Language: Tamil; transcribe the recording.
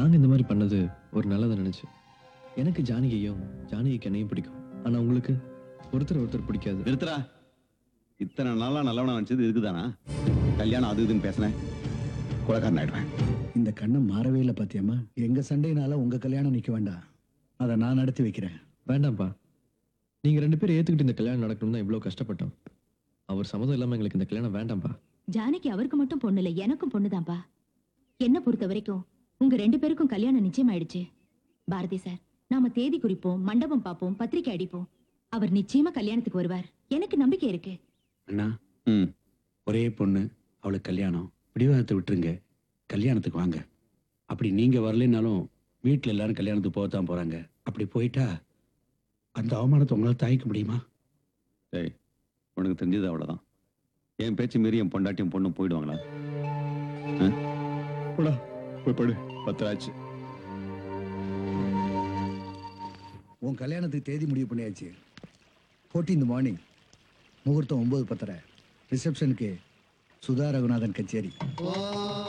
நாங்க இந்த மாதிரி பண்ணது ஒரு நல்லதை நினைச்சு எனக்கு ஜானகியும் ஜானகிக்கு என்னையும் பிடிக்கும் ஆனா உங்களுக்கு ஒருத்தர் ஒருத்தர் பிடிக்காது நிறுத்துறா இத்தனை நாளா நல்லவனா நினைச்சது இருக்குதானா கல்யாணம் அது இதுன்னு பேசினேன் கொலைக்காரன் ஆயிடுவேன் இந்த கண்ணம் மாறவே இல்லை பாத்தியம்மா எங்க சண்டையினால உங்க கல்யாணம் நிக்க வேண்டாம் அதை நான் நடத்தி வைக்கிறேன் வேண்டாம்ப்பா நீங்க ரெண்டு பேரும் ஏத்துக்கிட்டு இந்த கல்யாணம் நடக்கணும் தான் இவ்வளவு கஷ்டப்பட்டோம் அவர் சம்மதம் இல்லாம எங்களுக்கு இந்த கல்யாணம் வேண்டாம்ப்பா ஜானகி அவருக்கு மட்டும் பொண்ணு இல்ல எனக்கும் பொண்ணுதான்ப்பா என்ன பொறுத்த வரைக்கும் உங்க ரெண்டு பேருக்கும் கல்யாணம் நிச்சயமாயிடுச்சு பாரதி சார் நாம தேதி குறிப்போம் மண்டபம் பார்ப்போம் பத்திரிக்கை அடிப்போம் அவர் நிச்சயமா கல்யாணத்துக்கு வருவார் எனக்கு நம்பிக்கை இருக்கு அண்ணா ம் ஒரே பொண்ணு அவளுக்கு கல்யாணம் பிடிவாதத்தை விட்டுருங்க கல்யாணத்துக்கு வாங்க அப்படி நீங்க வரலைன்னாலும் வீட்டில் எல்லாரும் கல்யாணத்துக்கு போகத்தான் போறாங்க அப்படி போயிட்டா அந்த அவமானத்தை உங்களால் தாய்க்க முடியுமா டேய் உனக்கு தெரிஞ்சது அவ்வளவுதான் என் பேச்சு மீறி என் பொண்டாட்டியும் பொண்ணும் போயிடுவாங்களா ஆ? போடா போய் படு பத்திராச்சு உன் கல்யாணத்துக்கு தேதி முடிவு பண்ணியாச்சு ஃபோர்டீன் மார்னிங் முகூர்த்தம் ஒன்பது பத்தரை ரிசப்ஷனுக்கு சுதா ரகுநாதன் கச்சேரி